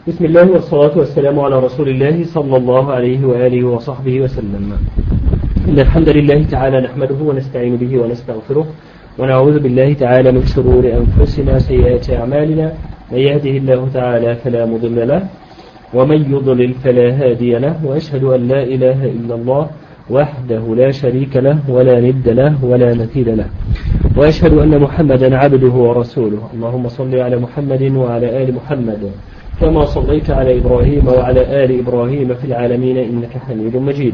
بسم الله والصلاة والسلام على رسول الله صلى الله عليه وآله وصحبه وسلم إن الحمد لله تعالى نحمده ونستعين به ونستغفره ونعوذ بالله تعالى من شرور أنفسنا سيئات أعمالنا من يهده الله تعالى فلا مضل له ومن يضلل فلا هادي له وأشهد أن لا إله إلا الله وحده لا شريك له ولا ند له ولا مثيل له وأشهد أن محمدا عبده ورسوله اللهم صل على محمد وعلى آل محمد كما صليت على إبراهيم وعلى آل إبراهيم في العالمين إنك حميد مجيد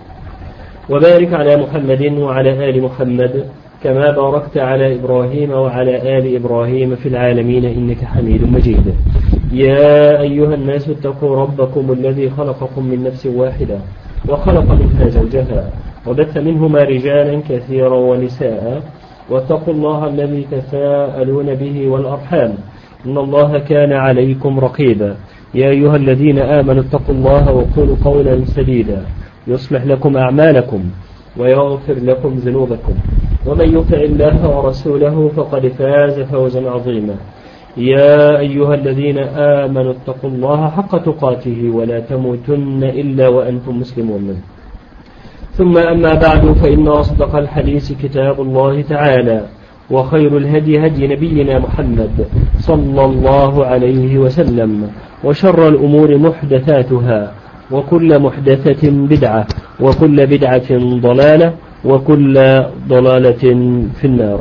وبارك على محمد وعلى آل محمد كما باركت على إبراهيم وعلى آل إبراهيم في العالمين إنك حميد مجيد يا أيها الناس اتقوا ربكم الذي خلقكم من نفس واحدة وخلق منها زوجها وبث منهما رجالا كثيرا ونساء واتقوا الله الذي تساءلون به والأرحام إن الله كان عليكم رقيبا يا أيها الذين آمنوا اتقوا الله وقولوا قولا سديدا يصلح لكم أعمالكم ويغفر لكم ذنوبكم ومن يطع الله ورسوله فقد فاز فوزا عظيما يا أيها الذين آمنوا اتقوا الله حق تقاته ولا تموتن إلا وأنتم مسلمون ثم أما بعد فإن أصدق الحديث كتاب الله تعالى وخير الهدي هدي نبينا محمد صلى الله عليه وسلم وشر الأمور محدثاتها وكل محدثة بدعة وكل بدعة ضلالة وكل ضلالة في النار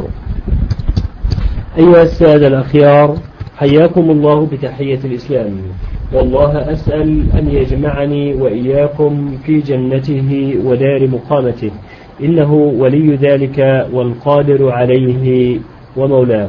أيها السادة الأخيار حياكم الله بتحية الإسلام والله أسأل أن يجمعني وإياكم في جنته ودار مقامته إنه ولي ذلك والقادر عليه ومولاه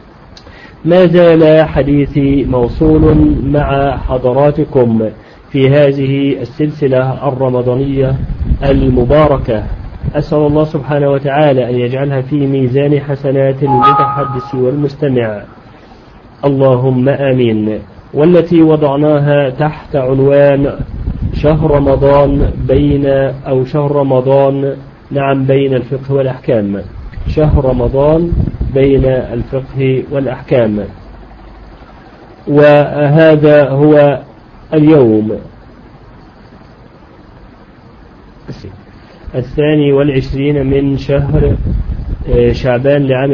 ما زال حديثي موصول مع حضراتكم في هذه السلسلة الرمضانية المباركة أسأل الله سبحانه وتعالى أن يجعلها في ميزان حسنات المتحدث والمستمع اللهم آمين والتي وضعناها تحت عنوان شهر رمضان بين أو شهر رمضان نعم بين الفقه والأحكام شهر رمضان بين الفقه والأحكام وهذا هو اليوم الثاني والعشرين من شهر شعبان لعام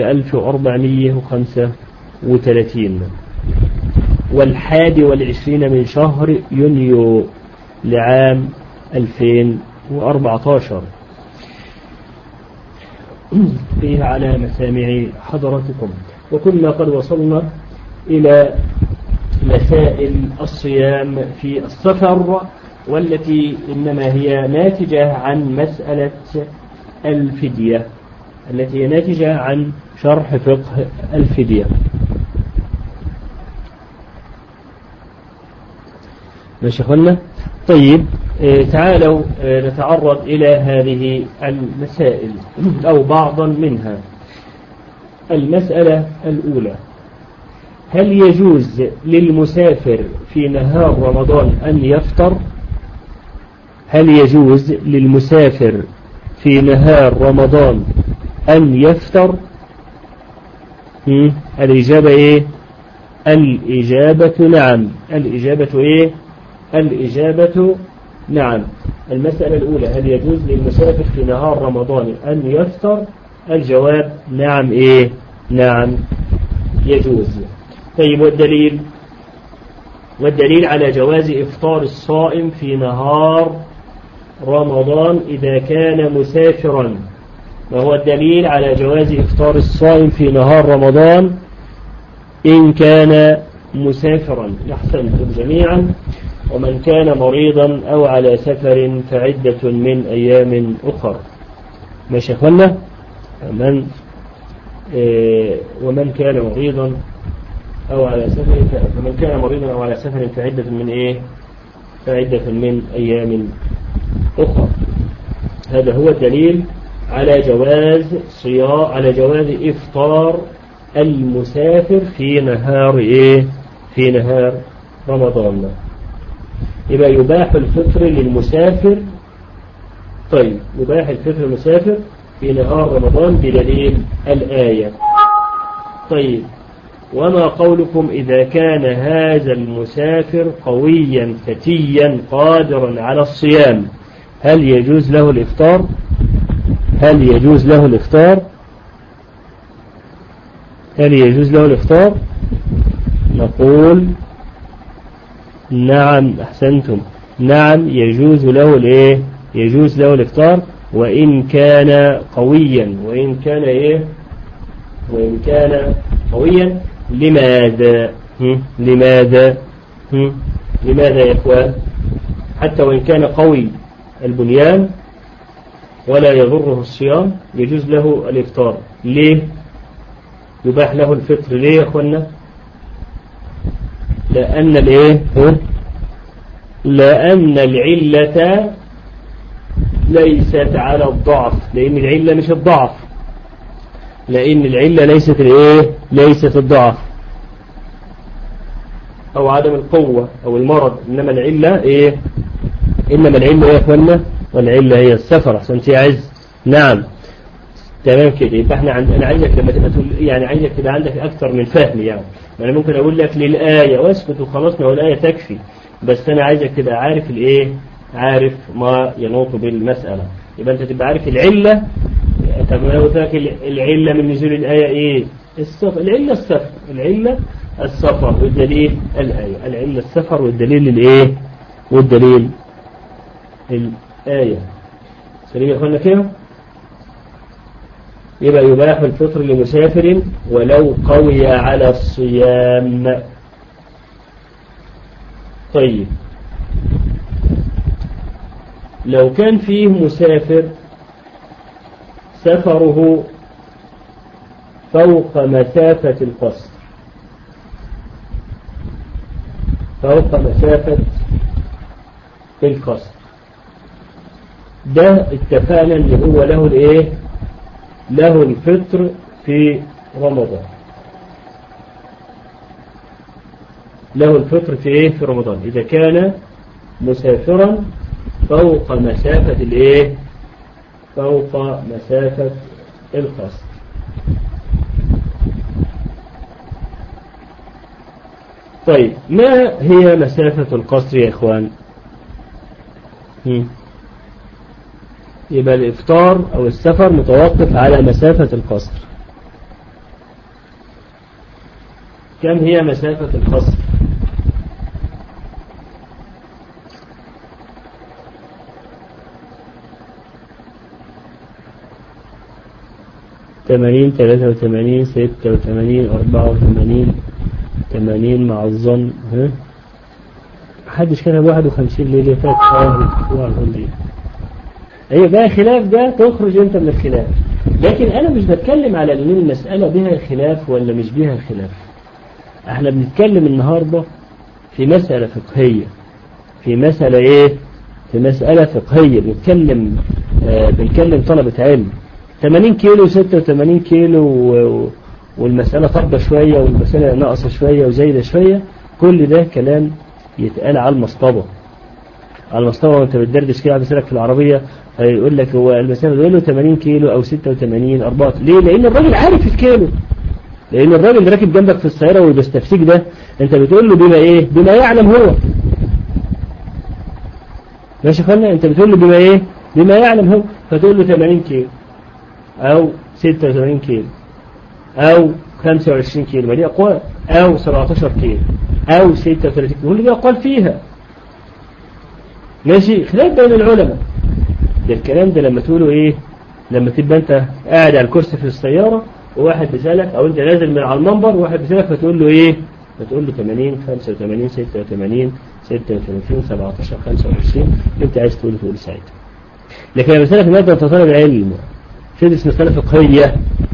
1435 والحادي والعشرين من شهر يونيو لعام 2014 فيه على مسامع حضرتكم وكنا قد وصلنا إلى مسائل الصيام في السفر والتي إنما هي ناتجة عن مسألة الفدية التي هي ناتجة عن شرح فقه الفدية ماشي أخوانا طيب تعالوا نتعرض إلى هذه المسائل أو بعضا منها المسألة الأولى هل يجوز للمسافر في نهار رمضان أن يفطر هل يجوز للمسافر في نهار رمضان أن يفطر الإجابة إيه الإجابة نعم الإجابة إيه الإجابة نعم المسألة الأولى هل يجوز للمسافر في نهار رمضان أن يفطر الجواب نعم إيه نعم يجوز طيب والدليل والدليل على جواز إفطار الصائم في نهار رمضان إذا كان مسافرا وهو الدليل على جواز إفطار الصائم في نهار رمضان إن كان مسافرا أحسنتم جميعا ومن كان مريضا أو على سفر فعدة من أيام أخر ماشي أخوانا من إيه ومن كان مريضا أو على سفر فمن كان مريضا أو على سفر فعدة من إيه فعدة من أيام أخرى هذا هو الدليل على جواز صيام على جواز إفطار المسافر في نهار إيه في نهار رمضان يبقى يباح الفطر للمسافر طيب يباح الفطر للمسافر في نهار رمضان بدليل الآية طيب وما قولكم إذا كان هذا المسافر قويا فتيا قادرا على الصيام هل يجوز له الإفطار هل يجوز له الإفطار هل يجوز له الإفطار نقول نعم أحسنتم نعم يجوز له الإيه يجوز له الإفطار وإن كان قويا وإن كان إيه وإن كان قويا لماذا هم؟ لماذا هم؟ لماذا يا إخوان حتى وإن كان قوي البنيان ولا يضره الصيام يجوز له الإفطار ليه يباح له الفطر ليه يا أخوانا لأن الإيه لأن العلة ليست على الضعف لأن العلة مش الضعف لأن العلة ليست الإيه ليست الضعف أو عدم القوة أو المرض إنما العلة إيه إنما العلة يا أخوانا والعلة هي السفر عشان تعز نعم تمام كده يبقى احنا عند انا عايزك لما تبقى تقول يعني عايزك تبقى عندك اكثر من فهم يعني انا ممكن اقول لك للايه واسكت وخلاص ما هو الايه تكفي بس انا عايزك تبقى عارف الايه عارف ما ينوط بالمساله يبقى انت تبقى عارف العله طب انا قلت لك العله من نزول الايه ايه السفر العله السفر العله السفر والدليل الايه العله السفر والدليل الايه والدليل الايه سليم يا اخوانا كده يبقى يباح الفطر لمسافر ولو قوي على الصيام طيب لو كان فيه مسافر سفره فوق مسافة القصر فوق مسافة القصر ده اتفقنا ان هو له الايه له الفطر في رمضان له الفطر في ايه في رمضان اذا كان مسافرا فوق مسافة الايه فوق مسافة القصر طيب ما هي مسافة القصر يا اخوان يبقى الإفطار أو السفر متوقف على مسافة القصر كم هي مسافة القصر ثمانين ثلاثة وثمانين ستة وثمانين أربعة وثمانين ثمانين مع الظن ها محدش كان واحد وخمسين ليلة فات شهر ايوه بقى خلاف ده تخرج انت من الخلاف لكن انا مش بتكلم على ان المسألة بها خلاف ولا مش بها خلاف احنا بنتكلم النهاردة في مسألة فقهية في مسألة ايه في مسألة فقهية بنتكلم آه بنتكلم طلبة علم 80 كيلو 86 كيلو و... والمسألة طبة شوية والمسألة ناقصة شوية وزايدة شوية كل ده كلام يتقال على المصطبة على المصطبة وانت بتدردش كده بيسألك في العربية هيقول لك هو المسافة بيقول له 80 كيلو او 86 4 ليه لان الراجل عارف الكيلو لان الراجل اللي راكب جنبك في السيارة وبيستفسيك ده انت بتقول له بما ايه بما يعلم هو ماشي خلنا انت بتقول له بما ايه بما يعلم هو فتقول له 80 كيلو او 86 كيلو او 25 كيلو ما دي اقوال او 17 كيلو او 36 كيلو اللي دي اقوال فيها ماشي خلاف بين العلماء ده الكلام ده لما تقوله ايه لما تبقى انت قاعد على الكرسي في السيارة وواحد بيسألك او انت نازل من على المنبر وواحد بيسألك فتقول له ايه فتقول له 80 85 86 36 17 25 انت عايز تقول تقول ساعتها لكن لما بيسألك مادة انت طالب علم تدرس مسألة فقهية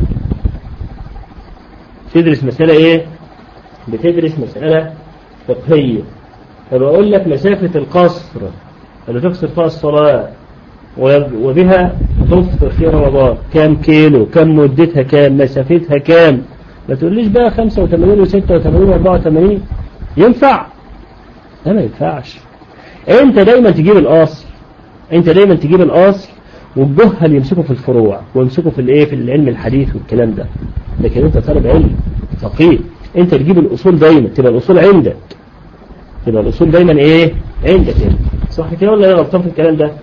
تدرس مسألة ايه بتدرس مسألة فقهية فبقول لك مسافة القصر اللي تقصر فيها الصلاة وبها تفطر في رمضان كام كيلو كم مدتها كام مسافتها كام ما تقوليش بقى 85 و86 و84 ينفع لا ما ينفعش انت دايما تجيب الاصل انت دايما تجيب الاصل والجهل يمسكوا في الفروع ويمسكوا في الايه في العلم الحديث والكلام ده لكن انت طالب علم فقيه انت تجيب الاصول دايما تبقى الاصول عندك تبقى الاصول دايما ايه عندك يعني. صح كده ولا انا غلطان في الكلام ده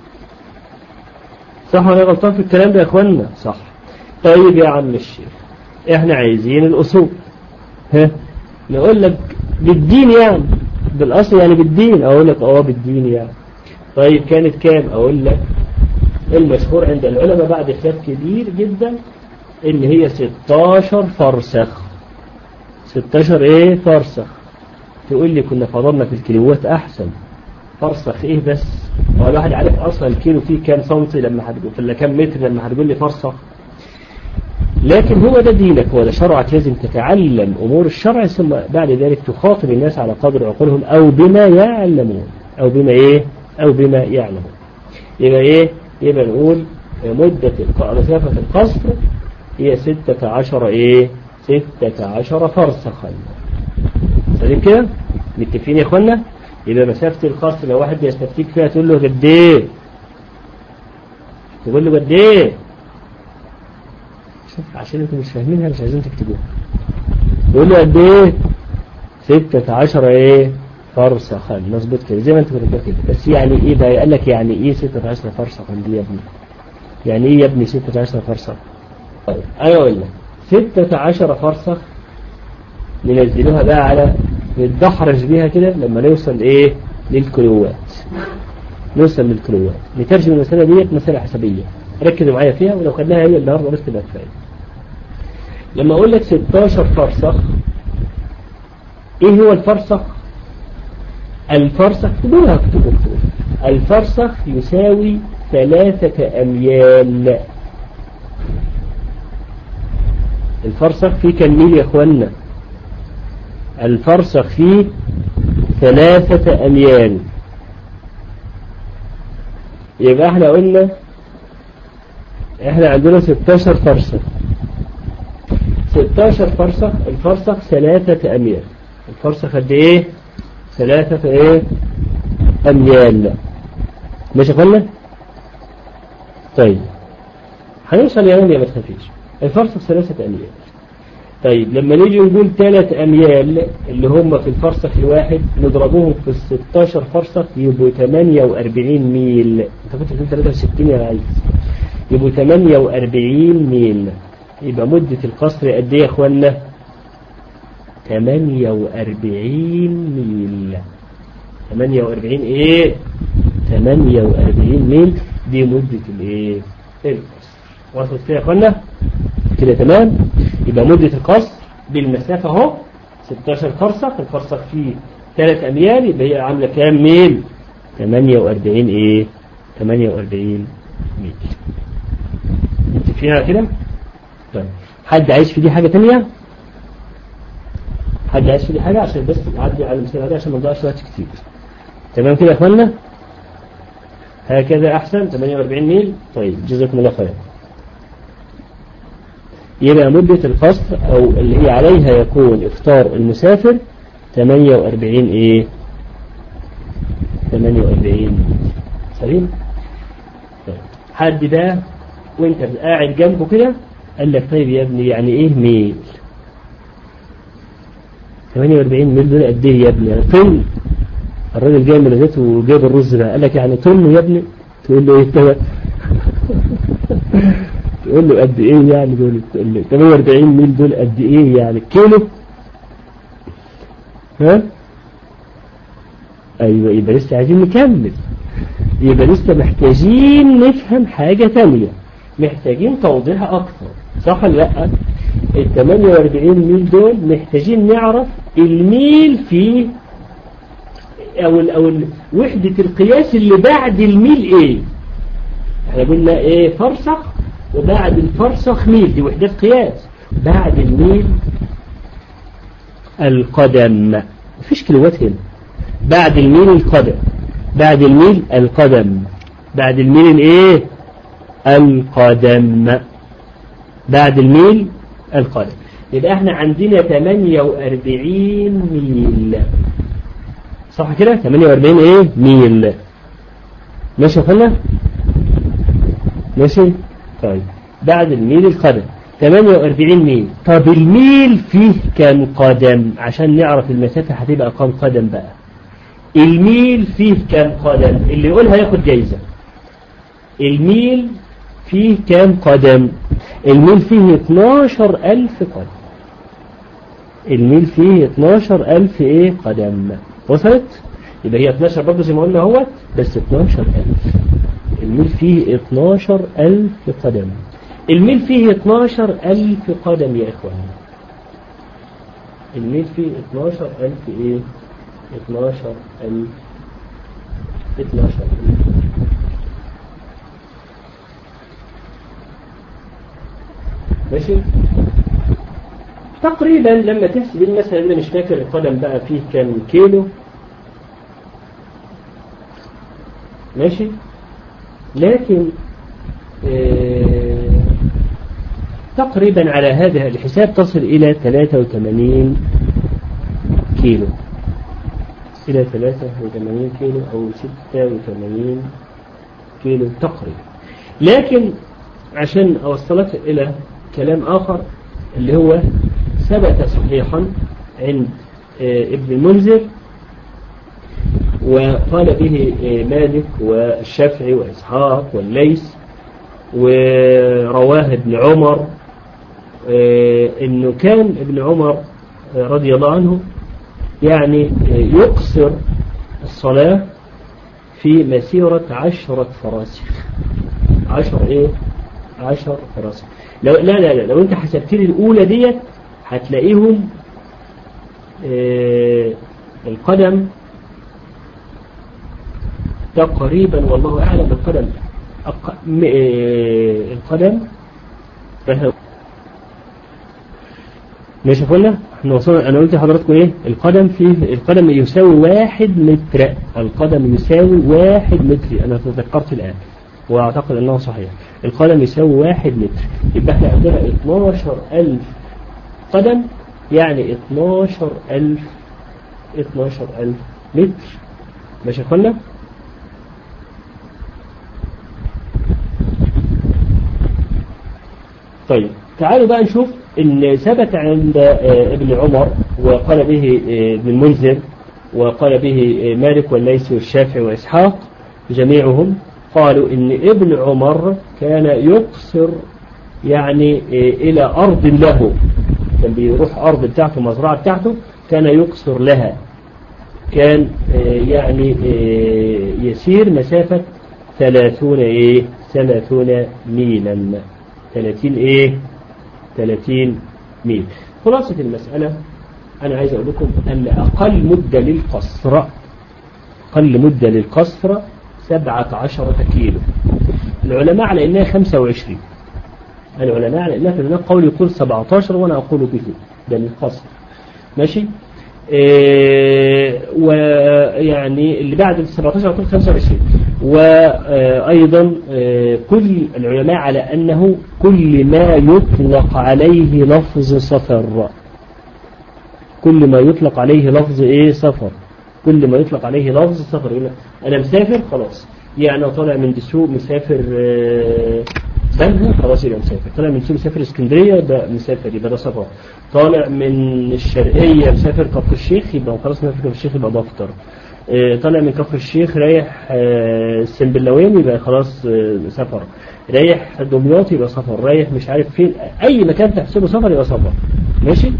صح ولا انا غلطان في الكلام ده يا اخوانا صح طيب يا عم الشيخ احنا عايزين الاصول ها نقول لك بالدين يعني بالاصل يعني بالدين اقول لك اه بالدين يعني طيب كانت كام اقول لك المشهور عند العلماء بعد خلاف كبير جدا ان هي 16 فرسخ 16 ايه فرسخ تقول لي كنا فضلنا في الكيلوات احسن فرسخ ايه بس هو الواحد عارف اصلا الكيلو فيه كام سنتي لما هتقول ولا كام متر لما هتقول لي فرسخ لكن هو ده دينك هو ده شرعك لازم تتعلم امور الشرع ثم بعد ذلك تخاطب الناس على قدر عقولهم او بما يعلمون او بما ايه او بما يعلمون يبقى ايه يبقى نقول مدة مسافة القصر هي ستة عشر ايه ستة عشر فرسخا سليم كده متفقين يا اخوانا يبقى مسافة القصر لو واحد بيستفتيك فيها تقول له قد ايه تقول له قد ايه شوف عشان انتم مش فاهمينها مش عايزين تكتبوها يقول له قد ايه ستة عشر ايه فرسخا مظبوط كده زي ما انت كنت كده بس يعني ايه بقى قال لك يعني ايه 16 فرسخا دي يا ابني يعني ايه يا ابني 16 فرسخ طيب انا اقول لك 16 فرسخ ننزلوها بقى على نتدحرج بيها كده لما نوصل ايه للكيلوات نوصل للكيلوات نترجم المسألة ديت مسألة حسابية ركزوا معايا فيها ولو خدناها هي النهارده بس تبقى كفايه لما اقول لك 16 فرسخ ايه هو الفرسخ الفرسخ اكتبوها اكتبوا الفرسخ يساوي ثلاثة أميال الفرسخ فيه كم ميل يا اخوانا الفرسخ فيه ثلاثة أميال يبقى احنا قلنا احنا عندنا 16 فرسخ 16 فرسخ الفرسخ ثلاثة أميال الفرسخ قد ايه ثلاثة ايه أميال ماشي قلنا طيب هنوصل يا يا ما تخافيش الفرسخ ثلاثة أميال طيب لما نيجي نقول ثلاث أميال اللي هم في الفرسخ الواحد نضربهم في ال 16 فرسخ يبقوا 48 ميل انت كنت بتقول 63 يا عايز يبقوا 48 ميل يبقى مدة القصر قد ايه يا اخوانا 48 ميل 48 ايه 48 ميل دي مدة الايه القصر وصلت كده يا اخوانا كده تمام يبقى مدة القصر بالمسافة اهو 16 فرسخ الفرسخ فيه 3 اميال يبقى هي عاملة كام ميل 48 ايه 48 ميل متفقين كده طيب حد عايز في دي حاجة تانية حد عايز في دي حاجة عشان بس نعدي على المثال هذا عشان ما نضيعش وقت كتير تمام كده يا اخوانا هكذا احسن 48 ميل طيب جزاكم الله خير يبقى مدة القصر او اللي هي عليها يكون افطار المسافر 48 ايه 48 سليم طيب. حد ده وانت قاعد جنبه كده قال لك طيب يا ابني يعني ايه ميل 48 ميل دول قد ايه يا ابني يعني طن الراجل جاي من ذاته وجايب الرز ده قال لك يعني طن يا ابني تقول له ايه ده تقول له قد ايه يعني دول تقول له 48 ميل دول قد ايه يعني كيلو ها ايوه يبقى لسه عايزين نكمل يبقى لسه محتاجين نفهم حاجة تانية محتاجين توضيح اكتر صح ولا لا ال 48 ميل دول محتاجين نعرف الميل فيه او ال او ال وحدة القياس اللي بعد الميل ايه احنا قلنا ايه فرسخ وبعد الفرسخ ميل دي وحدات قياس بعد الميل القدم مفيش كيلوات هنا بعد الميل القدم بعد الميل القدم بعد الميل الايه القدم بعد الميل القدم يبقى احنا عندنا 48 ميل صح كده 48 ايه ميل ماشي يا فندم ماشي طيب بعد الميل القدم 48 ميل طب الميل فيه كام قدم عشان نعرف المسافة هتبقى كام قدم بقى الميل فيه كام قدم اللي يقولها ياخد جايزة الميل فيه كام قدم الميل فيه 12000 قدم الميل فيه 12000 ايه قدم وصلت يبقى هي 12 برضه زي ما قلنا اهوت بس 12000 الميل فيه 12000 قدم الميل فيه 12000 قدم يا إخوان الميل فيه 12000 إيه 12000 12000 ماشي تقريبا لما تحسب مثلا انا مش فاكر القدم بقى فيه كام كيلو ماشي لكن آه تقريبا على هذا الحساب تصل إلى 83 كيلو إلى 83 كيلو أو 86 كيلو تقريبا لكن عشان أوصلك إلى كلام آخر اللي هو ثبت صحيحا عند ابن المنذر وقال به مالك والشافعي وإسحاق والليث ورواه ابن عمر انه كان ابن عمر رضي الله عنه يعني يقصر الصلاة في مسيرة عشرة فراسخ عشر ايه عشر فراسخ لو لا لا لا لو انت حسبت لي الاولى ديت هتلاقيهم اه القدم تقريبا والله اعلم القدم أق... م... اه القدم ماشي قلنا احنا وصلنا انا قلت لحضراتكم ايه القدم فيه القدم يساوي واحد متر القدم يساوي واحد متر انا تذكرت الان واعتقد انه صحيح القدم يساوي واحد متر يبقى احنا عندنا 12000 قدم يعني 12000 12000 متر ماشي قلنا طيب تعالوا بقى نشوف ان ثبت عند ابن عمر وقال به ابن المنذر وقال به مالك والليث والشافعي وإسحاق جميعهم قالوا ان ابن عمر كان يقصر يعني الى ارض له كان بيروح ارض بتاعته مزرعة بتاعته كان يقصر لها كان يعني يسير مسافة ثلاثون ايه ثلاثون ميلا ثلاثين ايه 30 ميل خلاصة المسألة أنا عايز أقول لكم أن أقل مدة للقصر أقل مدة للقصر 17 كيلو العلماء على أنها 25 العلماء على أنها في هناك قول يقول 17 وأنا أقول به ده للقصر ماشي إيه ويعني اللي بعد ال 17 يقول 25 وأيضا كل العلماء على أنه كل ما يطلق عليه لفظ سفر كل ما يطلق عليه لفظ إيه سفر كل ما يطلق عليه لفظ سفر أنا مسافر خلاص يعني طالع من دسوق مسافر بنها خلاص يبقى مسافر طالع من دسوق مسافر اسكندرية يبقى مسافر يبقى ده سفر طالع من الشرقية مسافر كفر الشيخ يبقى خلاص مسافر كفر الشيخ يبقى دفتر طالع من كفر الشيخ رايح السنبلاوين يبقى خلاص سفر رايح دمياط يبقى سفر رايح مش عارف فين اي مكان تحسبه سفر يبقى سفر ماشي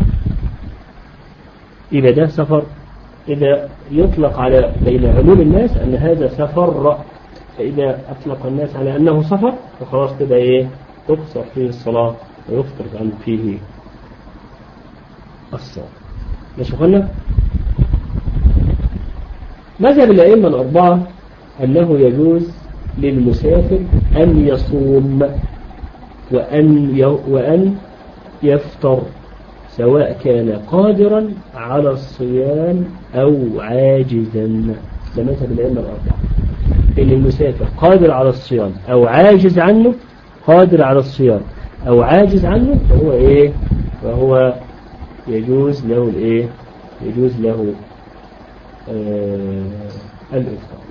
يبقى ده سفر إذا يطلق على بين عموم الناس أن هذا سفر فإذا أطلق الناس على أنه سفر فخلاص تبقى إيه تقصر فيه الصلاة ويفطر عن فيه الصلاة ماشي قلنا مذهب الأئمة الأربعة أنه يجوز للمسافر أن يصوم وأن وأن يفطر سواء كان قادرا على الصيام أو عاجزا ده مذهب الأئمة الأربعة إن المسافر قادر على الصيام أو عاجز عنه قادر على الصيام أو عاجز عنه فهو إيه فهو يجوز له الإيه يجوز له آه الإفطار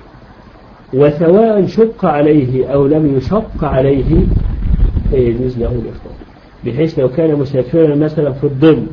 وسواء شق عليه أو لم يشق عليه فيجوز له الإفطار بحيث لو كان مسافرا مثلا في الظل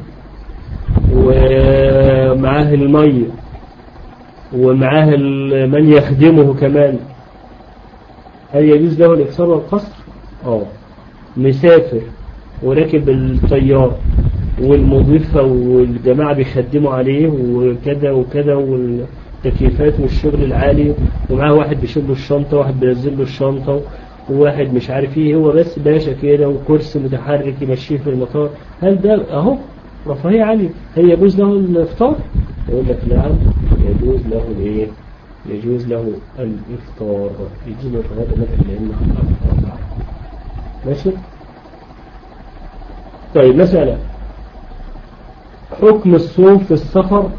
ومعاه المية ومعاه من يخدمه كمان هل يجوز له الإكثار والقصر؟ اه مسافر وراكب الطيار والمضيفة والجماعة بيخدموا عليه وكذا وكذا والتكييفات والشغل العالي ومعاه واحد بيشيل له الشنطة واحد بينزل له الشنطة وواحد مش عارف ايه هو بس باشا كده وكرسي متحرك يمشيه في المطار هل ده اهو رفاهية عالية هل يجوز له الافطار؟ يقول لك نعم يجوز له الايه؟ يجوز له الافطار يجوز له الغداء مثلا لانه ماشي؟ طيب مسألة حكم الصوم في السفر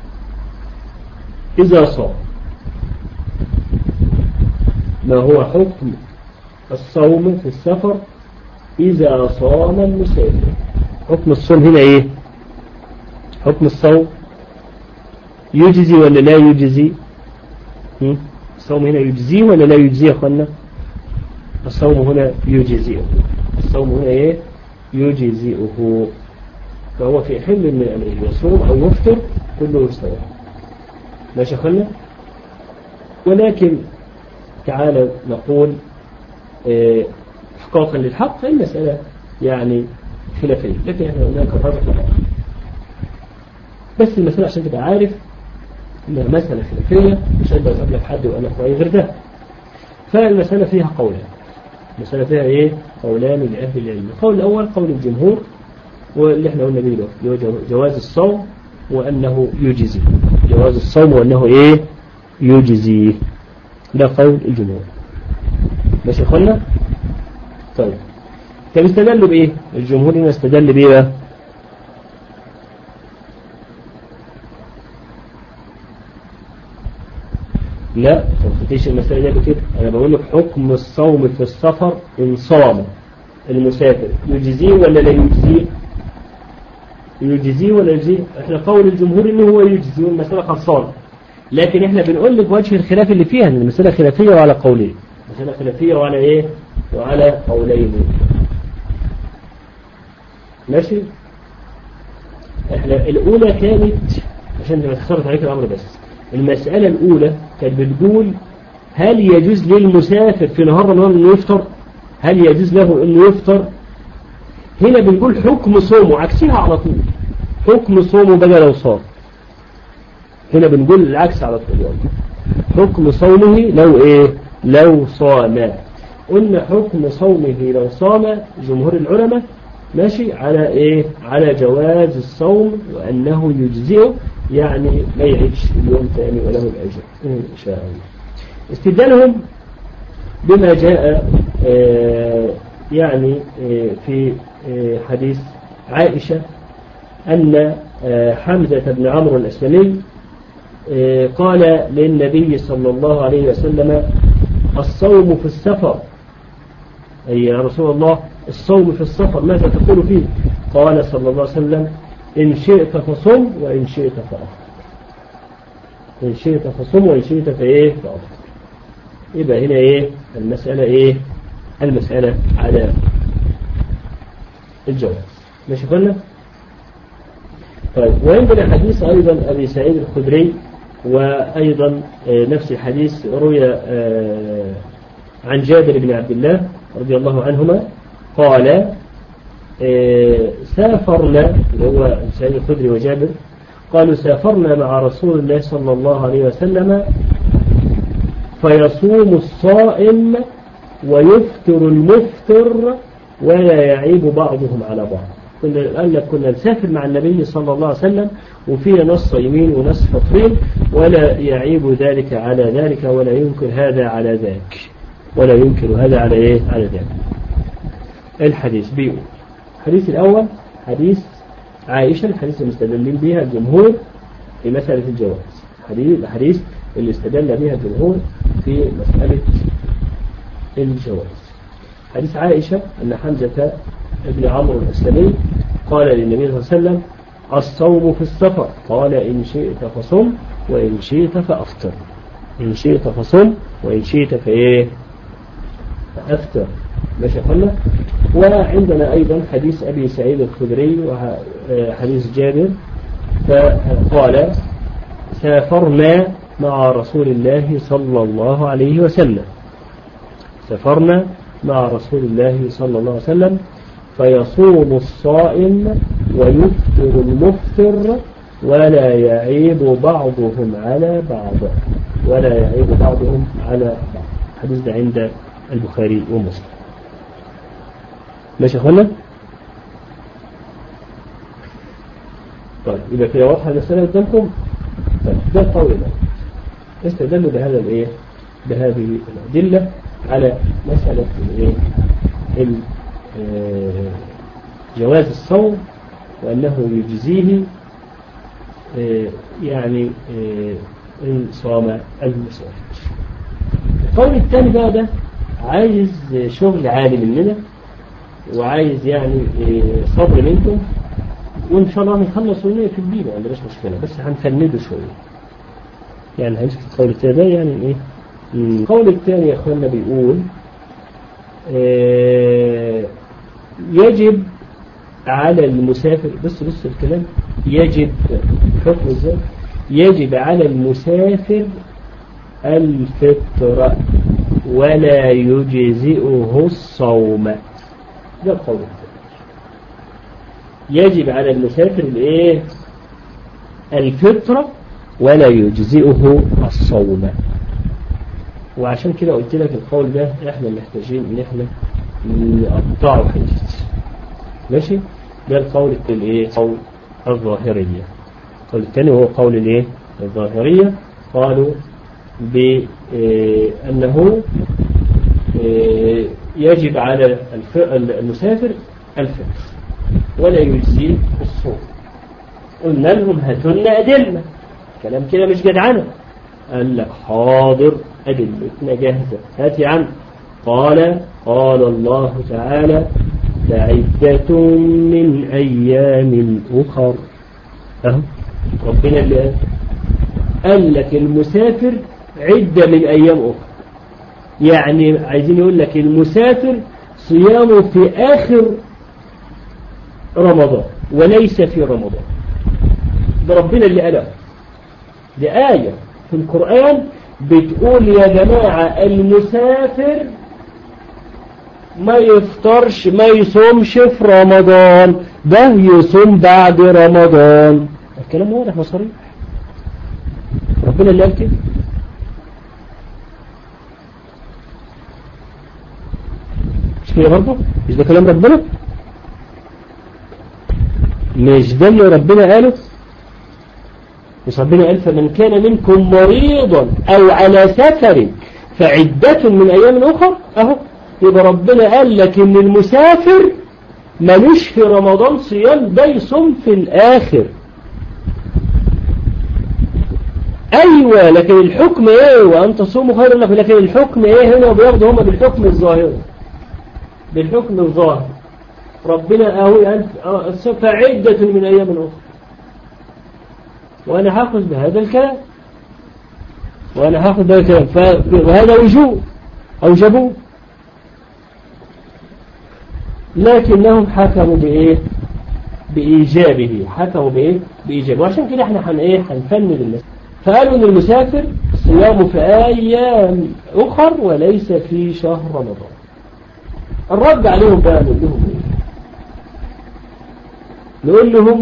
إذا صام ما هو حكم الصوم في السفر إذا صام المسافر حكم الصوم هنا إيه حكم الصوم يجزي ولا لا يجزي الصوم هنا يجزي ولا لا يجزي يا أخوانا الصوم هنا يجزئه الصوم هنا إيه يجزئه فهو في حل من أمره يصوم أو يفطر كله يستوى ماشي أخوانا ولكن تعالى نقول إحقاقا للحق المسألة يعني خلافية لكن احنا قلنا كفارة الحق بس المسألة عشان تبقى عارف انها مسألة خلافية مش هقدر اقول لك حد وانا كويس غير ده فالمسألة فيها قولان المسألة فيها ايه قولان لأهل العلم القول الأول قول الجمهور واللي احنا قلنا به اللي هو جواز الصوم وأنه يجزي جواز الصوم وأنه ايه يجزي ده قول الجمهور ماشي يا اخوانا طيب طب استدلوا بايه الجمهور هنا استدل بايه بقى لا ما تفتيش المسألة دي كده أنا بقول لك حكم الصوم في السفر إن صام المسافر يجزيه ولا لا يجزيه يجزيه ولا يجزيه احنا قول الجمهور إنه هو يجزيه والمسألة خلصانة لكن احنا بنقول لك وجه الخلاف اللي فيها ان المسألة خلافية وعلى قولين مسألة خلافية وعلى ايه وعلى قولين ماشي احنا الاولى كانت عشان ما تخسرت عليك الامر بس المسألة الاولى كانت بتقول هل يجوز للمسافر في نهار رمضان انه يفطر هل يجوز له انه يفطر هنا بنقول حكم صومه عكسها على طول حكم صومه بدل لو صام هنا بنقول العكس على طول حكم صومه لو ايه لو صام قلنا حكم صومه لو صام جمهور العلماء ماشي على ايه على جواز الصوم وانه يجزئه يعني ما يعيش اليوم ثاني وله الاجر ان شاء الله استدلالهم بما جاء آه يعني آه في آه حديث عائشة أن حمزة بن عمرو الأسلمي قال للنبي صلى الله عليه وسلم الصوم في السفر أي يا رسول الله الصوم في السفر ماذا تقول فيه قال صلى الله عليه وسلم إن شئت فصم وإن شئت فأفطر إن شئت فصم وإن شئت فإيه فأفطر يبقى هنا إيه المسألة إيه المسألة على الجواز ماشي قلنا طيب وعندنا حديث أيضا أبي سعيد الخدري وأيضا نفس الحديث روي عن جابر بن عبد الله رضي الله عنهما قال سافرنا اللي هو سعيد الخدري وجابر قالوا سافرنا مع رسول الله صلى الله عليه وسلم فيصوم الصائم ويفطر المفطر ولا يعيب بعضهم على بعض كنا قال لك كنا نسافر مع النبي صلى الله عليه وسلم وفينا ناس صايمين وناس فاطرين ولا يعيب ذلك على ذلك ولا ينكر هذا على ذاك ولا ينكر هذا على ايه على ذاك الحديث بيقول الحديث الأول حديث عائشة الحديث المستدلين بها الجمهور في مسألة الجواز حديث الحديث اللي استدل بها الجمهور في مسألة الجواز حديث عائشة أن حمزة ابن عمرو الأسلمي قال للنبي صلى الله عليه وسلم الصوم في السفر قال إن شئت فصم وإن شئت فأفطر إن شئت فصم وإن شئت فإيه فأفطر ماشي قلنا وعندنا أيضا حديث أبي سعيد الخدري وحديث جابر فقال سافرنا مع رسول الله صلى الله عليه وسلم سافرنا مع رسول الله صلى الله عليه وسلم فيصوم الصائم ويفطر المفطر ولا يعيب بعضهم على بعض ولا يعيب بعضهم على بعض الحديث ده عند البخاري ومسلم ماشي يا اخوانا طيب يبقى كده واضحه المساله قدامكم طيب ده القول ده استدلوا بهذا الايه بهذه الادله على مساله الايه جواز الصوم وانه يجزيه يعني إن صام المسافر القول الثاني بقى ده عايز شغل عالي مننا وعايز يعني صبر منكم وإن شاء الله نخلص ونية في الدين ما عندناش مشكلة بس هنفنده شوية يعني هنمسك القول الثاني ده يعني إيه القول الثاني يا أخوانا بيقول يجب على المسافر بص بص الكلام يجب حكم ازاي يجب على المسافر الفطر ولا يجزئه الصوم ده القول يجب على المسافر الايه الفطرة ولا يجزئه الصوم وعشان كده قلت لك القول ده احنا محتاجين ان احنا نقطعه حديث ماشي ده القول الايه قول الظاهرية القول الثاني هو قول الايه الظاهرية قالوا بأنه يجب على المسافر الفطر ولا يجزيه الصوم قلنا لهم هاتوا لنا أدلة كلام كده مش جدعنة قال لك حاضر أدلتنا جاهزة هات يا عم قال قال الله تعالى فعدة من أيام أخر أهو ربنا اللي قال قال لك المسافر عدة من أيام أخرى يعني عايزين يقول لك المسافر صيامه في آخر رمضان وليس في رمضان ده ربنا اللي قاله دي آية في القرآن بتقول يا جماعة المسافر ما يفطرش ما يصومش في رمضان ده يصوم بعد رمضان الكلام واضح وصريح ربنا اللي قال كده مش كده برضه مش ده كلام ربنا مش ده اللي ربنا قاله مش ربنا قال فمن كان منكم مريضا او على سفر فعدة من ايام اخر اهو يبقى ربنا قال لك ان المسافر ملوش في رمضان صيام ده يصوم في الاخر ايوه لكن الحكم ايه وان تصوموا خير لكم لكن الحكم ايه هنا بياخدوا هما بالحكم الظاهر بالحكم الظاهر ربنا اهو قال فعدة من ايام اخرى وانا هاخذ بهذا الكلام وانا هاخذ بهذا الكلام فهذا وجوب اوجبوه لكنهم حكموا بإيه بإيجابه حكموا بإيه بإيجابه وعشان كده احنا حن إيه هنفند الناس فقالوا إن المسافر صيامه في أيام أخر وليس في شهر رمضان الرد عليهم بقى نقول لهم إيه نقول لهم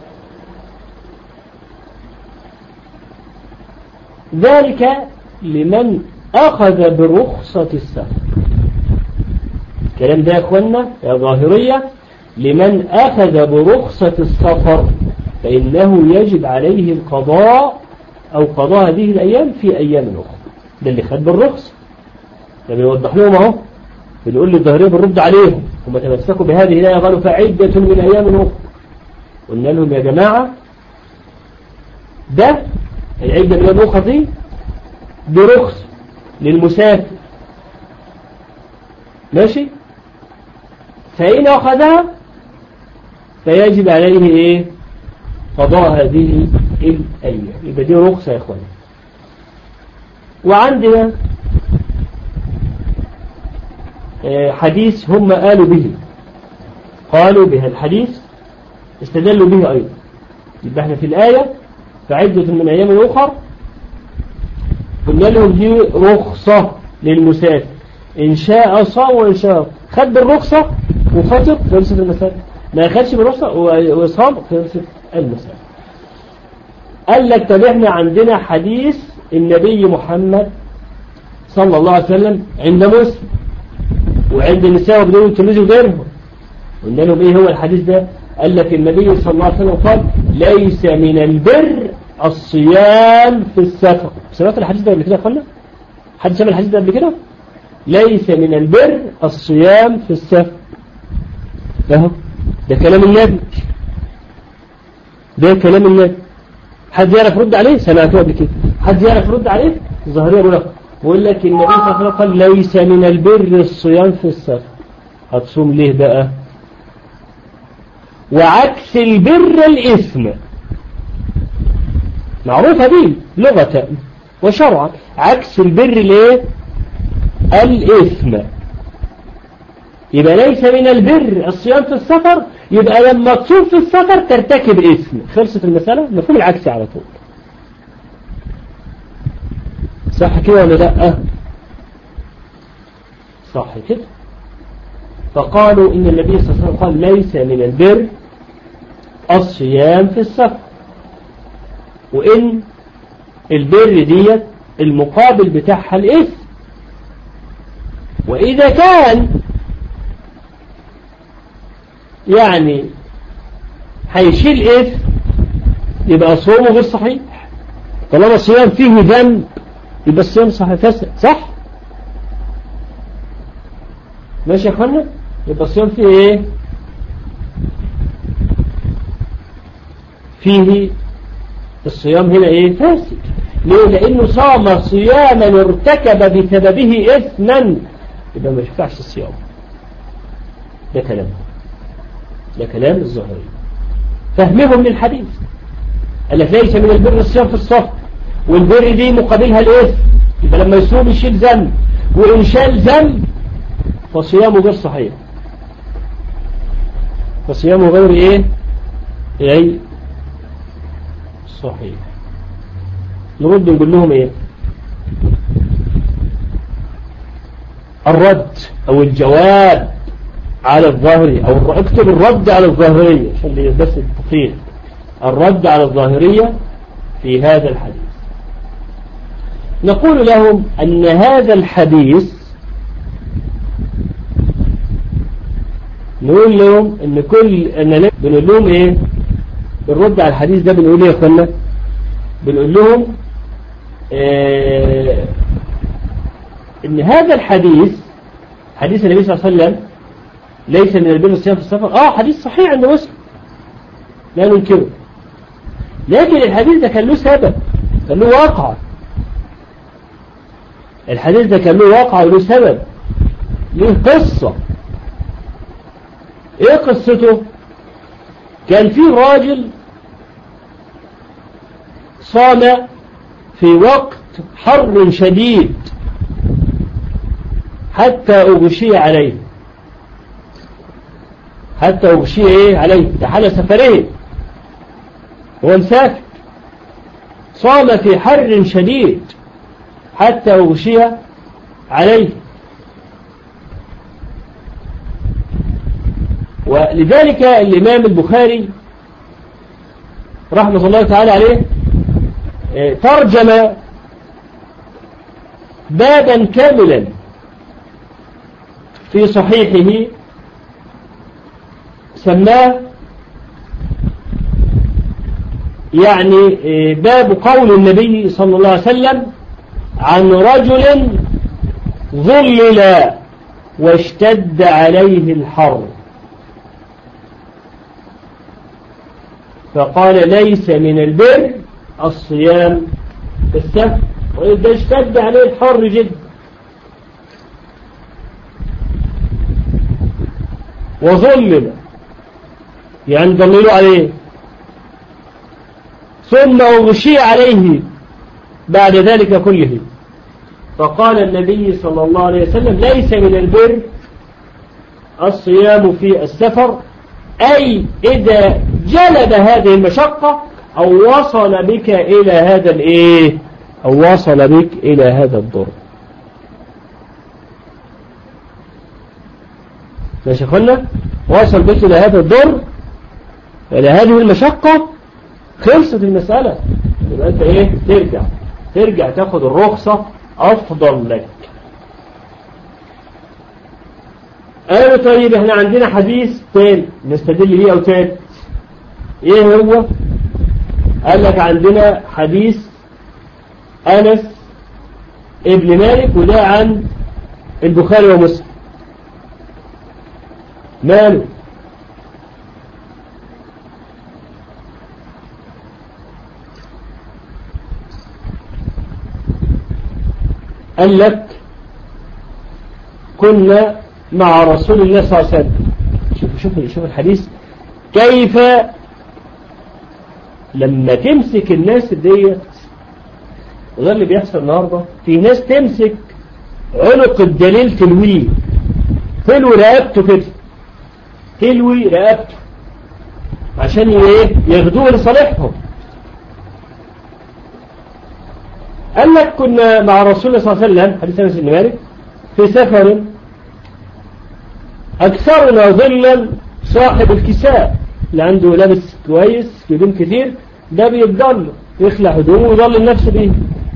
ذلك لمن أخذ برخصة السفر الكلام ده يا اخوانا يا ظاهرية لمن أخذ برخصة السفر فإنه يجب عليه القضاء أو قضاء هذه الأيام في أيام أخرى ده اللي خد بالرخصة ده بيوضح لهم أهو بنقول للظاهرية بنرد عليهم هم تمسكوا بهذه الآية قالوا فعدة من أيام أخرى قلنا لهم يا جماعة ده العدة من أيام أخرى دي برخص للمسافر ماشي فإن أخذها فيجب عليه إيه قضاء هذه الأيام يبقى دي رخصة يا إخواني وعندنا حديث هم قالوا به قالوا بها الحديث استدلوا به أيضا يبقى احنا في الآية فعدة من أيام أخر قلنا لهم دي رخصة للمسافر إن شاء صام وإن شاء خد بالرخصة وفطر خلصت المسافة ما أخدش بالرخصة وصام خلصت المسافة قال لك طب احنا عندنا حديث النبي محمد صلى الله عليه وسلم عند مسلم وعند النساء وبدون الترمذي وغيرهم قلنا لهم ايه هو الحديث ده قال لك النبي صلى الله عليه وسلم قال ليس من البر الصيام في السفر سمعت الحديث ده قبل كده يا اخوانا حد سمع الحديث ده قبل كده ليس من البر الصيام في السفر ده ده كلام النبي ده كلام النبي حد يعرف يرد عليه سمعته قبل كده حد يعرف يرد عليه الظاهريه بيقول لك بيقول لك النبي صلى الله عليه وسلم قال ليس من البر الصيام في السفر هتصوم ليه بقى وعكس البر الإثم معروفة دي لغة وشرعا عكس البر الايه الإثم يبقى ليس من البر الصيام في السفر يبقى لما تصوم في السفر ترتكب إثم خلصت المسألة مفهوم العكس على طول صح كده ولا لا صح كده فقالوا إن النبي صلى الله عليه وسلم قال ليس من البر الصيام في السفر وإن البر ديت المقابل بتاعها الإثم وإذا كان يعني هيشيل إثم يبقى صومه غير صحيح طالما الصيام فيه ذنب يبقى الصيام صحيح فسد صح ماشي يا اخوانا يبقى الصيام فيه ايه فيه الصيام هنا ايه فاسد ليه لانه صام صياما ارتكب بسببه اثما يبقى ما ينفعش الصيام ده كلام ده كلام الظهري فهمهم للحديث قال لك ليس من البر الصيام في الصف والبر دي مقابلها الاثم يبقى لما يصوم يشيل ذنب وان شال ذنب فصيامه غير صحيح فصيامه غير ايه اي صحيح نرد نقول لهم ايه الرد او الجواب على الظاهري او اكتب الرد على الظاهرية عشان بس التقييد الرد على الظاهرية في هذا الحديث نقول لهم أن هذا الحديث نقول لهم أن كل أن بنقول لهم إيه بالرد على الحديث ده بنقول إيه يا أخوانا بنقول لهم إيه أن هذا الحديث حديث النبي صلى الله عليه وسلم ليس من البر الصيام في السفر آه حديث صحيح عند مسلم لا ننكره لكن الحديث ده كان له سبب كان له واقع الحديث ده كان له واقع وله سبب له قصة ايه قصته كان في راجل صام في وقت حر شديد حتى أغشي عليه حتى أغشي إيه عليه ده حالة سفرية هو مسافر صام في حر شديد حتى أغشي عليه ولذلك الإمام البخاري رحمة الله تعالى عليه ترجم بابا كاملا في صحيحه سماه يعني باب قول النبي صلى الله عليه وسلم عن رجل ظلل واشتد عليه الحر فقال ليس من البر الصيام في السفر وإذا اشتد عليه الحر جدا وظلل يعني ضللوا عليه ثم أغشي عليه بعد ذلك كله فقال النبي صلى الله عليه وسلم ليس من البر الصيام في السفر أي إذا جلب هذه المشقة أو وصل بك إلى هذا الإيه أو وصل بك إلى هذا الضر ماشي خلنا وصل بك إلى هذا الضر إلى هذه المشقة خلصت المسألة يبقى أنت إيه ترجع ترجع تاخد الرخصة أفضل لك قالوا طيب احنا عندنا حديث تاني نستدل بيه أو تاني ايه هو قال لك عندنا حديث أنس ابن مالك وده عن البخاري ومسلم ماله قال لك كنا مع رسول الله صلى الله عليه وسلم شوف شوف شوف الحديث كيف لما تمسك الناس ديت وده اللي بيحصل النهاردة في ناس تمسك عنق الدليل تلويه تلوي رقبته كده تلوي رقبته عشان ايه ياخدوه لصالحهم قال لك كنا مع رسول الله صلى الله عليه وسلم حديث انس بن مالك في سفر اكثرنا ظلا صاحب الكساء اللي عنده لابس كويس هدوم كتير ده بيتضل يخلع هدومه ويضل النفس بيه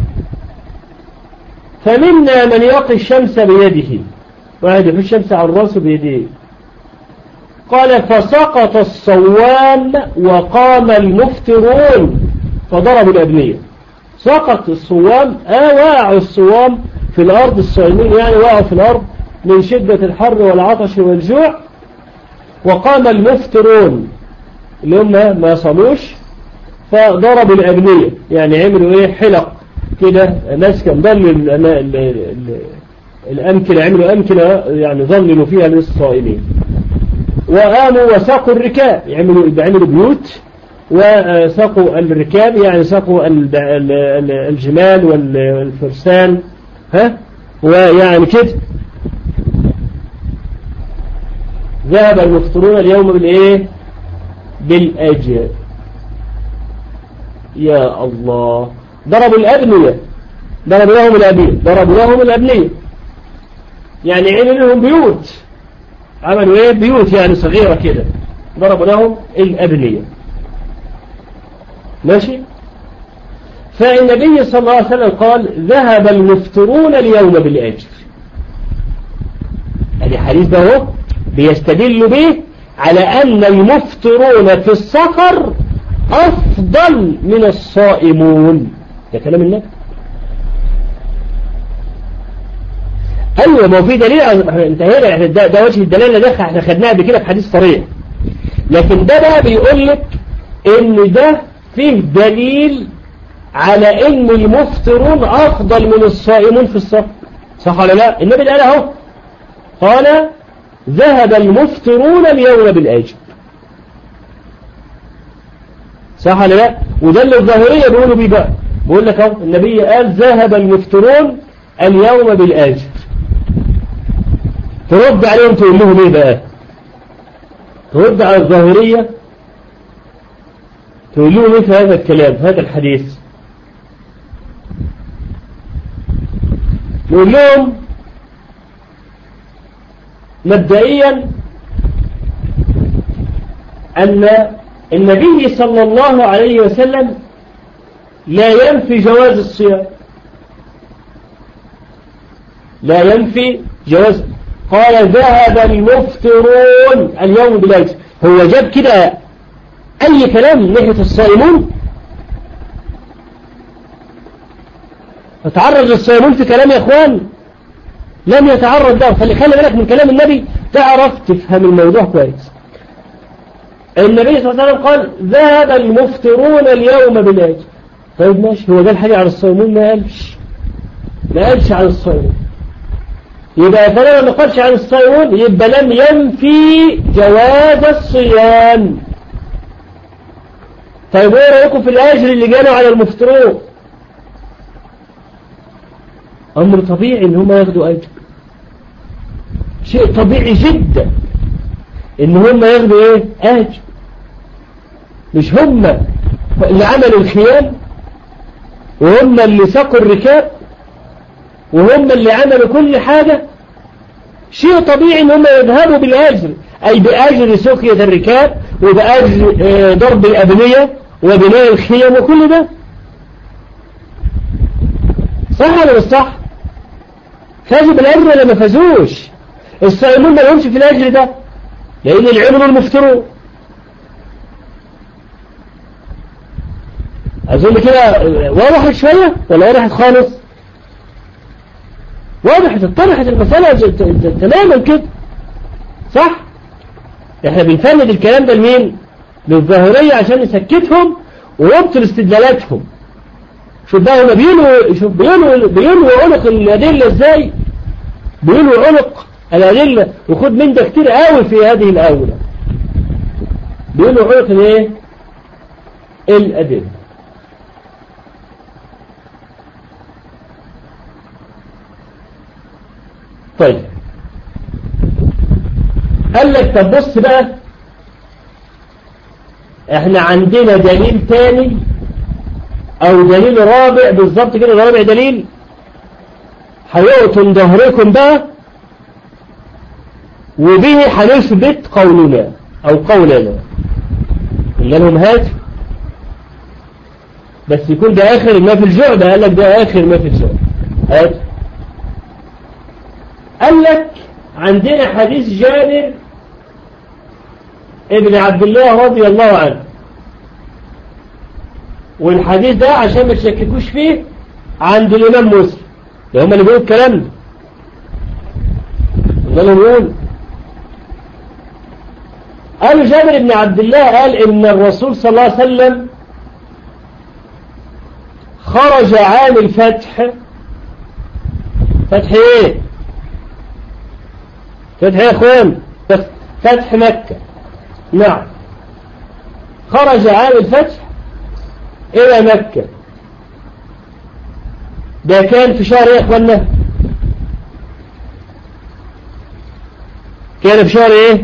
فمنا من يقي الشمس بيده واحد في الشمس على الراس بيده قال فسقط الصوام وقام المفترون فضربوا الأبنية سقط الصوام آه وقعوا الصوام في الأرض الصائمين يعني وقعوا في الأرض من شدة الحر والعطش والجوع وقام المفترون اللي هم ما صلوش فضربوا الأبنية يعني عملوا ايه حلق كده ناس كان ضل الأمكنة عملوا أمكنة يعني ظللوا فيها للصائمين وقاموا وساقوا الركاب يعملوا عملوا بيوت وساقوا الركاب يعني ساقوا الجمال والفرسان ها ويعني كده ذهب المفطرون اليوم بالايه بالاجر يا الله ضربوا الأبنية ضربوا لهم الأبنية ضربوا لهم الأبنية يعني عملوا لهم بيوت عملوا ايه بيوت يعني صغيرة كده ضربوا لهم الأبنية ماشي فالنبي صلى الله عليه وسلم قال ذهب المفترون اليوم بالأجر هذه حديث ده هو بيستدل به على أن المفترون في السفر أفضل من الصائمون ده كلام النبي أيوة ما هو في دليل انتهينا يعني ده, ده وجه الدلالة ده احنا خدناه قبل كده في حديث صريح لكن ده بقى بيقول لك ان ده فيه دليل على ان المفطرون افضل من الصائمون في السفر صح ولا لا النبي قال اهو قال ذهب المفطرون اليوم بالاجر صح ولا لا وده اللي الظاهريه بيقولوا بيه بقى بيقول لك اهو النبي قال ذهب المفطرون اليوم بالاجر ترد عليهم تقول لهم ايه بقى ترد على الظاهريه تقول لهم ايه في هذا الكلام هذا الحديث يقول لهم مبدئيا أن النبي صلى الله عليه وسلم لا ينفي جواز الصيام لا ينفي جواز قال ذهب المفطرون اليوم بالأجر هو جاب كده أي كلام من ناحية الصائمون فتعرض للصائمون في كلام يا إخوان لم يتعرض له خلي خلي بالك من كلام النبي تعرف تفهم الموضوع كويس النبي صلى الله عليه وسلم قال ذهب المفطرون اليوم بالأجر طيب ماشي هو ده الحاجة على الصائمون ما قالش ما قالش عن الصائمون يبقى فلما ما قالش عن الصائمون يبقى لم ينفي جواز الصيام طيب ايه رايكم في الاجر اللي جاله على المفطرون امر طبيعي ان هم ياخدوا اجر شيء طبيعي جدا ان هم ياخدوا ايه اجر مش هم اللي عملوا الخيام وهم اللي سقوا الركاب وهم اللي عملوا كل حاجة شيء طبيعي ان هم يذهبوا بالأجر أي بأجر سقية الركاب وبأجر ضرب الأبنية وبناء الخيم وكل ده صح ولا مش صح فازوا بالأجر ولا ما فازوش الصائمون ما لهمش في الأجر ده لأن العلم المفترون أظن كده وضحت شوية ولا وضحت خالص وضحت اتضحت المسألة تماما كده صح احنا بنفند الكلام ده لمين للظاهرية عشان نسكتهم ويبطل استدلالاتهم شوف بقى هما بينوا شوف بينوا بينوا عنق الأدلة ازاي بينوا عنق الأدلة وخد من ده كتير قوي في هذه الآونة بينوا عنق الايه الأدلة طيب قال لك طب بص بقى احنا عندنا دليل تاني او دليل رابع بالظبط كده رابع دليل هيقطن ظهركم بقى وبه هنثبت قولنا او قولنا قلنا لهم هات بس يكون ده اخر ما في الجعبة قال لك ده اخر ما في الجعبة هات قال لك عندنا حديث جابر ابن عبد الله رضي الله عنه والحديث ده عشان ما تشككوش فيه عند الإمام مسلم ده هم اللي بيقولوا الكلام ده اللي بيقول قال جابر بن عبد الله قال إن الرسول صلى الله عليه وسلم خرج عام الفتح فتح ايه فتح يا اخوان فتح مكة نعم خرج عام الفتح الى مكة ده كان في شهر ايه يا اخوانا كان في شهر ايه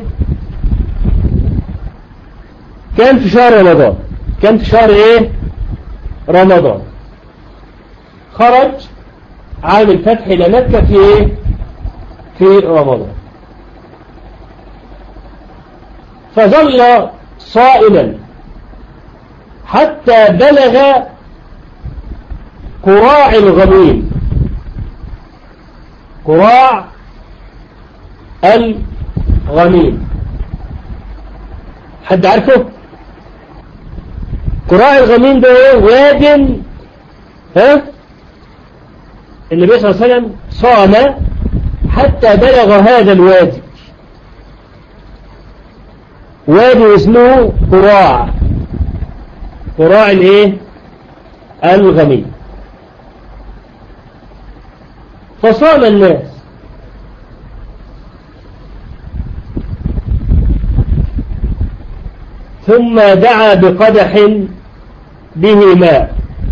كان في شهر رمضان كان في شهر ايه رمضان خرج عام الفتح الى مكة في ايه في رمضان فظل صائما حتى بلغ قراع الغميم قراع الغميم حد عارفه قراع الغميم ده ايه واد ها النبي صلى الله عليه وسلم صام حتى بلغ هذا الوادي وادي اسمه قراع قراع الايه الغميم فصام الناس ثم دعا بقدح به ماء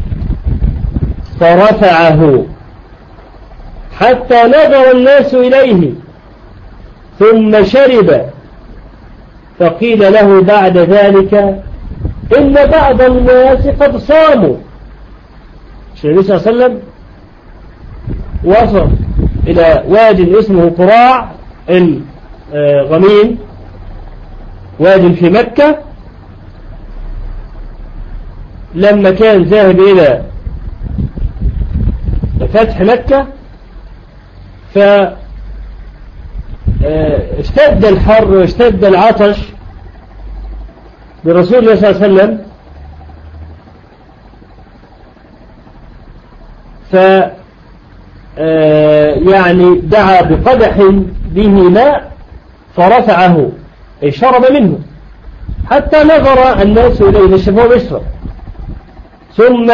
فرفعه حتى نظر الناس إليه ثم شرب فقيل له بعد ذلك إن بعض الناس قد صاموا النبي صلى الله عليه وسلم وصل إلى واد اسمه قراع الغميم واد في مكة لما كان ذاهب إلى فتح مكة فاشتد الحر واشتد العطش برسول الله صلى الله عليه وسلم ف يعني دعا بقدح به ماء فرفعه أي شرب منه حتى نظر الناس إليه الشفاء بيشرب ثم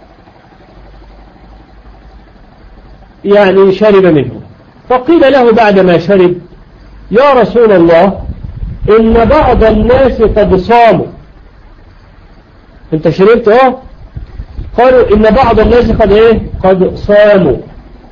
يعني شرب منه فقيل له بعدما شرب يا رسول الله إن بعض الناس قد صاموا انت شربت اه قالوا إن بعض الناس قد ايه قد صاموا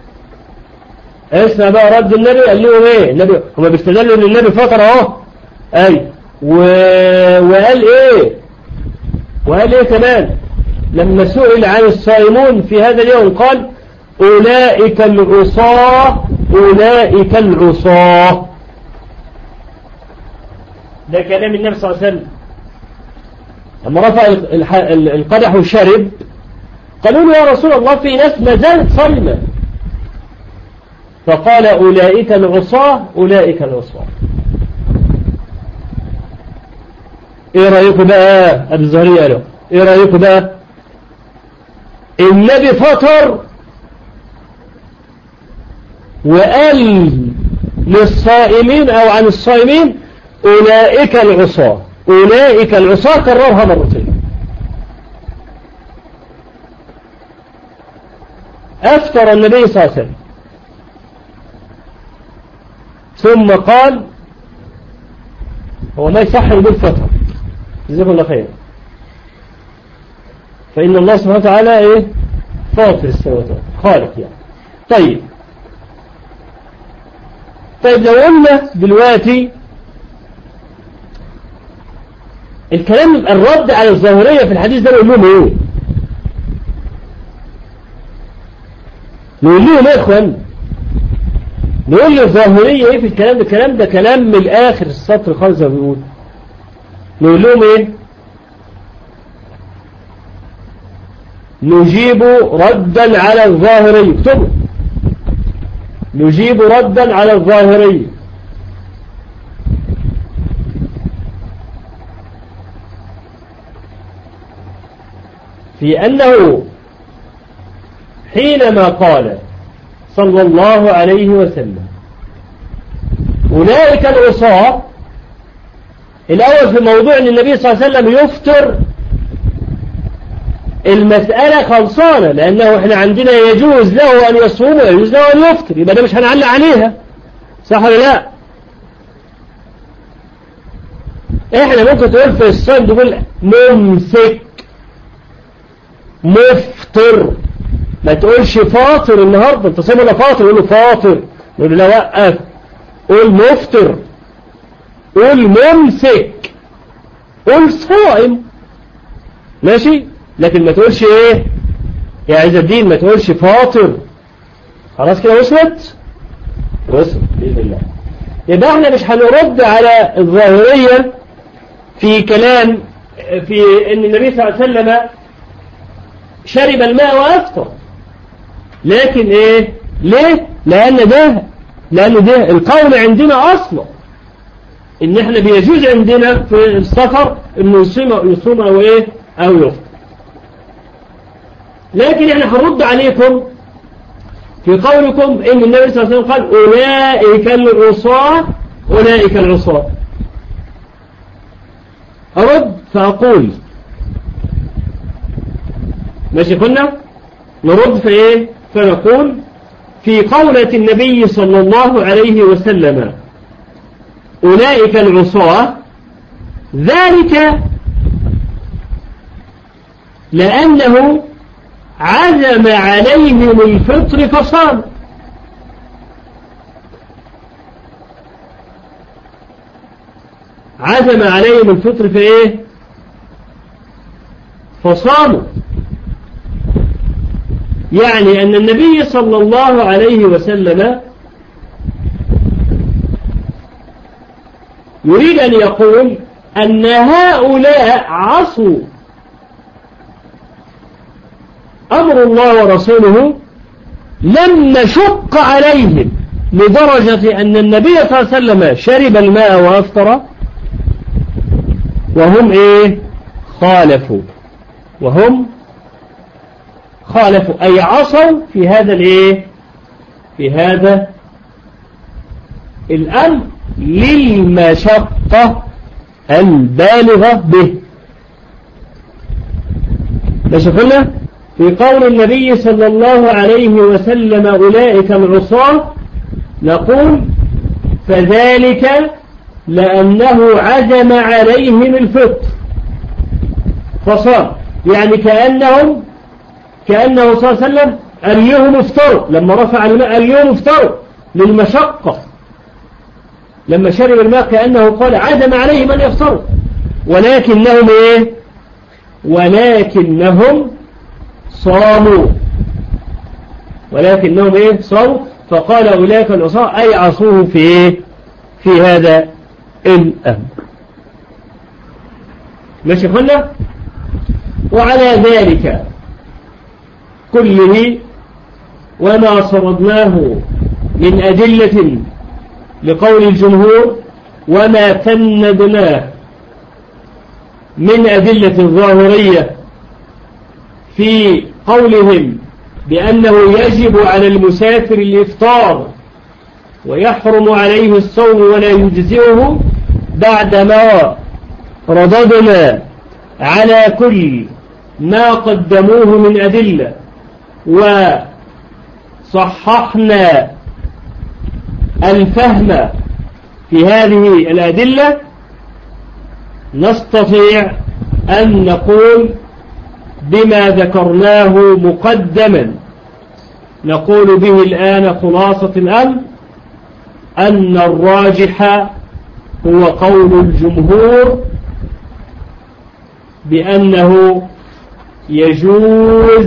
اسمع بقى رد النبي قال لهم ايه النبي هم بيستدلوا ان النبي فطر اهو أي و... وقال إيه وقال إيه كمان لما سئل عن الصائمون في هذا اليوم قال أولئك العصاة أولئك العصاة ده كلام النبي صلى الله عليه وسلم لما رفع القدح وشرب قالوا له يا رسول الله في ناس ما زالت صلمة فقال أولئك العصاة أولئك العصاة ايه رأيكم بقى أبي الزهري قالوا ايه رأيكم بقى النبي فطر وقال للصائمين أو عن الصائمين أولئك العصاة أولئك العصاة كررها مرتين أفتر النبي صلى الله عليه وسلم ثم قال هو ما يصح يقول فترة جزاكم الله خير فإن الله سبحانه وتعالى إيه فاطر السماوات خالق يعني طيب طيب لو قلنا دلوقتي الكلام الرد على الظاهرية في الحديث ده نقول لهم ايه نقول لهم ايه يا اخوان نقول للظاهرية ايه في الكلام ده الكلام ده كلام من الاخر السطر خالص زي ما بيقول نقول لهم ايه نجيب ردا على الظاهرية اكتبوا نجيب ردا على الظاهرية في أنه حينما قال صلى الله عليه وسلم أولئك العصاة الأول في موضوع أن النبي صلى الله عليه وسلم يفتر المسألة خلصانة لأنه احنا عندنا يجوز له أن يصوم ويجوز له أن يفطر يبقى ده مش هنعلق عليها صح ولا لا احنا ممكن تقول في الصيد تقول ممسك مفطر ما تقولش فاطر النهاردة انت صايم ولا فاطر يقول له فاطر يقول له لا وقف قول مفطر قول ممسك قول صائم ماشي لكن ما تقولش ايه يا عز الدين ما تقولش فاطر خلاص كده وصلت وصلت بإذن الله يبقى احنا مش هنرد على الظاهرية في كلام في ان النبي صلى الله عليه وسلم شرب الماء وافطر لكن ايه ليه لان ده لان ده القول عندنا اصلا ان احنا بيجوز عندنا في السفر انه يصوم يصوم او ايه او يفطر لكن احنا هنرد عليكم في قولكم ان النبي صلى الله عليه وسلم قال اولئك العصاة اولئك العصاة ارد فاقول ماشي قلنا نرد في ايه فنقول في قولة النبي صلى الله عليه وسلم أولئك العصاة ذلك لأنه عزم عليهم الفطر فصام عزم عليهم الفطر في ايه فصاموا يعني أن النبي صلى الله عليه وسلم يريد أن يقول أن هؤلاء عصوا أمر الله ورسوله لم نشق عليهم لدرجة أن النبي صلى الله عليه وسلم شرب الماء وأفطر وهم إيه خالفوا وهم خالفوا أي عصوا في هذا الإيه في هذا الأمر للمشقة البالغة به ماشي قلنا في قول النبي صلى الله عليه وسلم أولئك العصاة نقول فذلك لأنه عزم عليهم الفطر فصار يعني كأنهم كأنه صلى الله عليه وسلم اليوم افتروا لما رفع الماء اليوم افتروا للمشقة لما شرب الماء كأنه قال عدم عليه من يفطر ولكنهم إيه ولكنهم صاموا ولكنهم إيه صاموا فقال أولئك العصاة أي عصوه في إيه في هذا الأمر ماشي خلنا وعلى ذلك كله وما صردناه من أدلة لقول الجمهور وما فندناه من أدلة ظاهرية في قولهم بأنه يجب على المسافر الإفطار ويحرم عليه الصوم ولا يجزئه بعدما رددنا على كل ما قدموه من أدلة وصححنا الفهم في هذه الأدلة نستطيع أن نقول بما ذكرناه مقدما نقول به الآن خلاصة الأمر أن الراجح هو قول الجمهور بأنه يجوز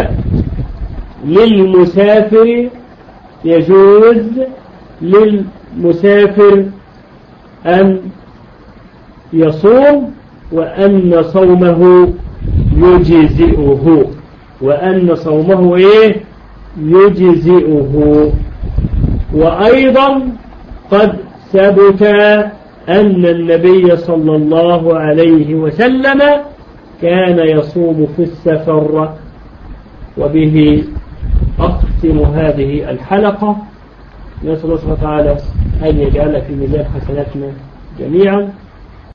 للمسافر يجوز للمسافر أن يصوم وأن صومه يجزئه وأن صومه إيه يجزئه وأيضا قد ثبت أن النبي صلى الله عليه وسلم كان يصوم في السفر وبه أختم هذه الحلقة نسأل الله سبحانه وتعالى أن يجعل في ميزان حسناتنا جميعا